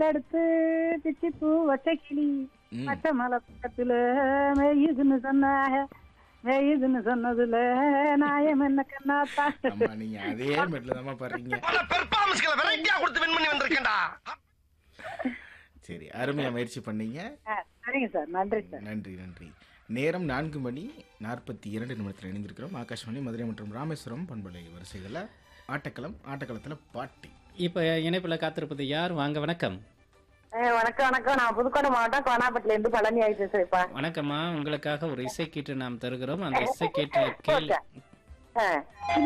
தடுத்து பிச்சி பூ வச்ச கிளி ம். பச்சை மலை பக்கத்துல மேயுதுன்னு சொன்னாக மேயுதுன்னு சொன்னதுல நாயம் என்ன கண்ணாத்தா ஆமா நீங்க அதே மெட்ல தான் பாடுறீங்க பல பெர்ஃபார்மன்ஸ்களை வெரைட்டியா கொடுத்து வின் பண்ணி வந்திருக்கேன்டா சரி அருமையா முயற்சி பண்ணீங்க ஆ, சரிங்க சார் நன்றி சார் நன்றி நன்றி நேரம் நான்கு மணி நாற்பத்தி இரண்டு நிமிடத்தில் இணைந்திருக்கிறோம் ஆகாஷ்வாணி மதுரை மற்றும் ராமேஸ்வரம் பண்பலை வரிசைகளில் ஆட்டக்களம் ஆட்டக்களத்தில் பாட்டி இப்போ இணைப்பில் காத்திருப்பது யார் வாங்க வணக்கம் வணக்கம் வணக்கம் நான் புதுக்கோட்டை மாவட்டம் கோனாப்பட்டில இருந்து பழனி ஆயிடுச்சு சார்ப்பா வணக்கம்மா உங்களுக்காக ஒரு இசை கீற்று நாம் தருகிறோம் அந்த இசை கீற்று கேள் ஆ